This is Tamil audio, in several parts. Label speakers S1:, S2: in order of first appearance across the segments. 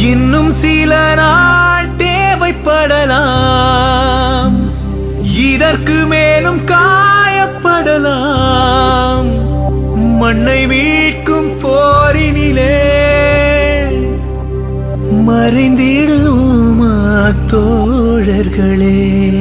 S1: இன்னும் சில நாள் தேவைப்படலாம் இதற்கு மேலும் காயப்படலாம் மண்ணை மீட்கும் போரினிலே மறைந்திடுவோமா தோழர்களே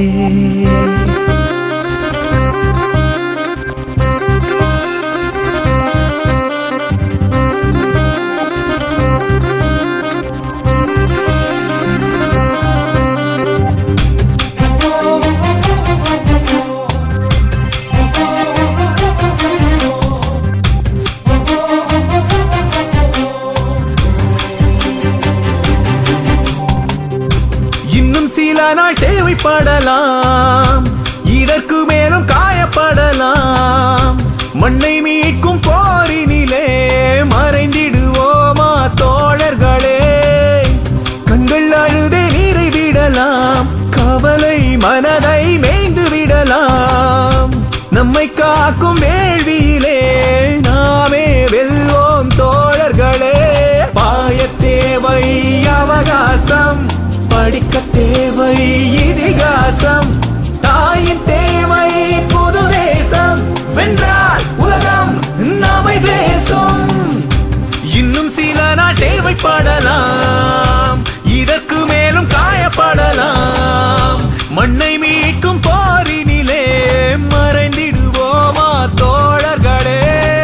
S1: இன்னும் சில நாள் தேவைப்படலாம் இதற்கு மேலும் காயப்படலாம் மண்ணை மீட்கும் போரினிலே மறைந்திடுவோமா தோழர்களே கண்கள் அழுதே நீரை விடலாம் கவலை மனதை மேய்ந்து விடலாம் நம்மை காக்கும் வேள்வியிலே நாமே வெல்வோம் தோழர்களே பாய தேவை அவகாசம் படிக்க தேவை இதிகாசம் தாயின் தேவை புது தேசம் வென்றால் உலகம் நாமை பேசும் இன்னும் சில நாள் தேவைப்படலாம் இதற்கு மேலும் காயப்படலாம் மண்ணை மீட்கும் போரினிலே மறைந்திடுவோமா தோழர்களே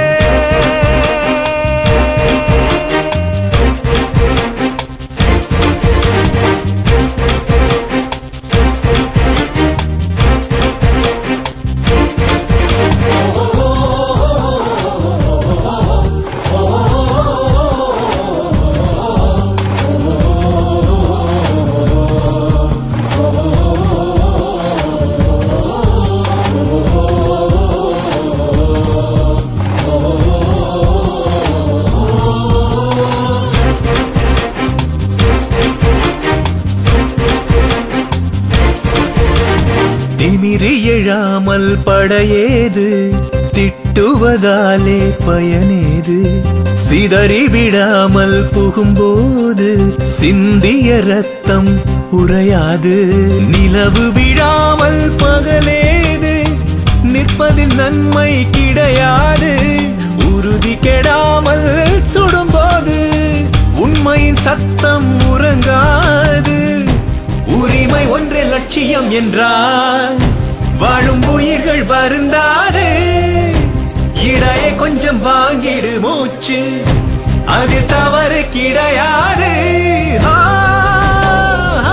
S1: திமிரி எழாமல் படையேது திட்டுவதாலே பயனேது சிதறி விடாமல் புகும்போது சிந்திய ரத்தம் உறையாது நிலவு விடாமல் பகலேது நிற்பதில் நன்மை கிடையாது உறுதி கெடாமல் சுடும்போது உண்மையின் சத்தம் உறங்காது உரிமை ஒன்றே லட்சியம் என்றால் வாழும் உயிர்கள் வருந்தாது இடையே கொஞ்சம் வாங்கிடு மூச்சு அது தவறு கிடையாது ஆ, ஆ,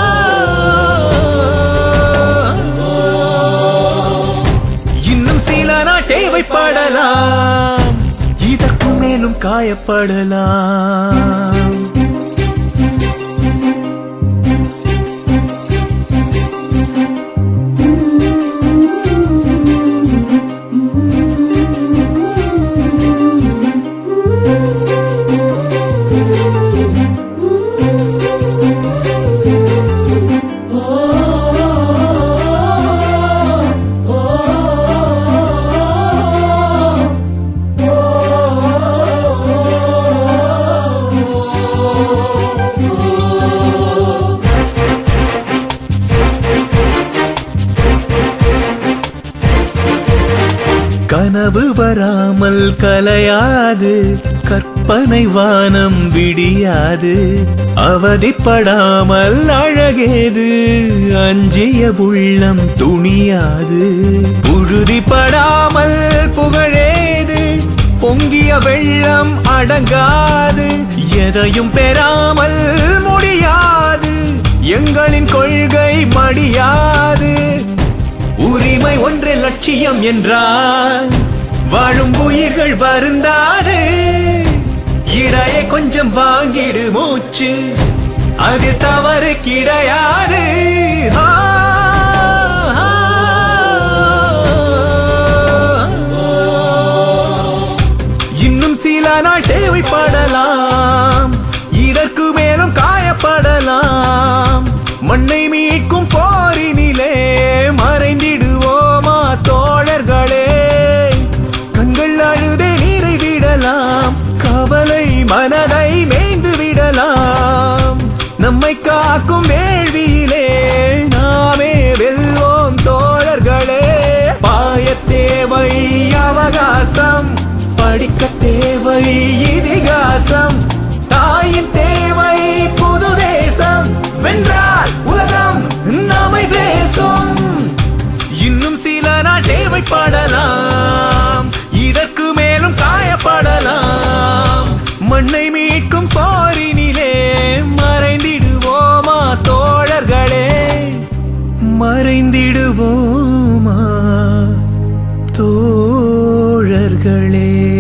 S1: இன்னும் சில நாள் தேவைப்படலாம் இதற்கு மேலும் காயப்படலாம் கனவு வராமல் கலையாது கற்பனை வானம் விடியாது அவதிப்படாமல் அழகேது அஞ்சிய உள்ளம் துணியாது புழுதிப்படாமல் புகழேது பொங்கிய வெள்ளம் அடங்காது எதையும் பெறாமல் முடியாது எங்களின் கொள்கை மடியாது உரிமை ஒன்றே லட்சியம் என்றால் வாழும் உயிர்கள் வருந்தாது இடையே கொஞ்சம் வாங்கிடு மூச்சு அது தவறு கிடையாது ஆ, ஆ, இன்னும் சில நாள் தேவைப்படலாம் இதற்கு மேலும் காயப்படலாம் மண்ணை மீட்கும் போரினிலே மறைந்திடுவோமா தோழர்களே கண்கள் அழுதே நீரை விடலாம் கவலை மனதை மேய்ந்து விடலாம் இருக்கும் வேள்வியிலே நாமே வெல்வோம் தோழர்களே பாய தேவை அவகாசம் படிக்க தேவை இதிகாசம் தாயின் தேவை புது தேசம் வென்றால் உலகம் நம்மை பேசும் இன்னும் சில நாள் தேவைப்படலாம் இதற்கு மேலும் காயப்படலாம் மண்ணை மீட்கும் போரினிலே மறைந்திடுவோமா தோழர்களே மறைந்திடுவோமா தோழர்களே